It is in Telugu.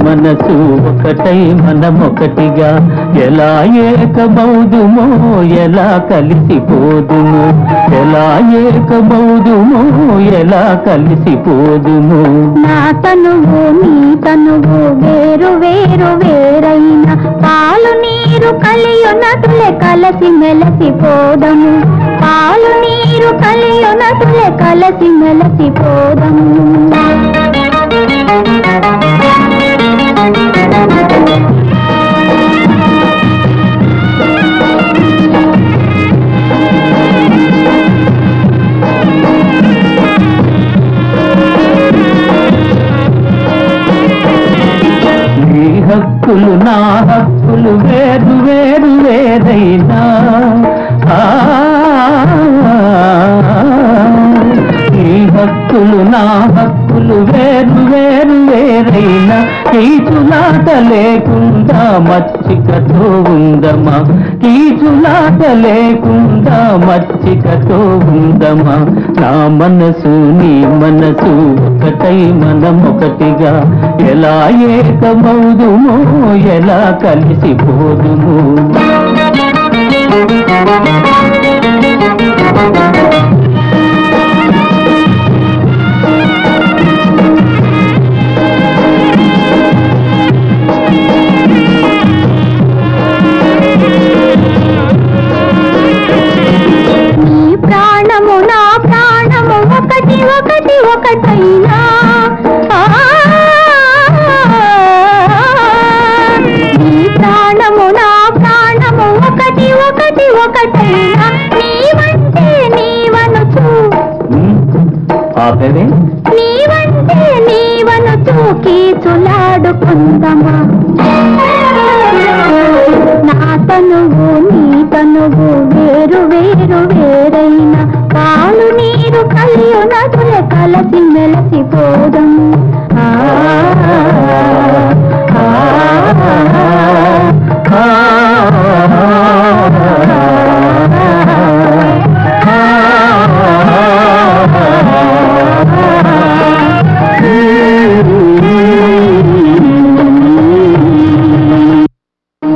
మనసు ఒకటై మనమొకటిగా ఎలా ఏకమౌదుమో ఎలా కలిసిపోదుము ఎలా ఏకమౌదుమో ఎలా కలిసిపోదుము నా తనువు నీ తనువు వేరు వేరు వేరైన పాలు నీరు కలియునటులే కలసి మెలసి పోదము పాలు నీరు కలియునటులే కలసి మెలసి పోదము నీ హక్కులు నా హక్కులు వేరు వేరు వేరైనా ఆ, నీ హక్కులు నా హక్కులు వేరు వేరు వేరైనా కీచులాట లేకుండా మచ్చికతో ఉందమా కీచులాట లేకుండా మచ్చికతో ఉందమా నా మనసు నీ మనసు ఒకటై మనం ఒకటిగా ఎలా ఏకమౌదుమో ఎలా కలిసిపోదుము నీ ప్రాణము నా ప్రాణము ఒకటి ఒకటి ఒకటైనా ఆ, నీ ప్రాణము నా ప్రాణము ఒకటి ఒకటి ఒకటైనా నీవంటే నీవనుచు ఉమ్, ఆపేవే నీవంటే నీవనుచు కీచులాడుకుందమా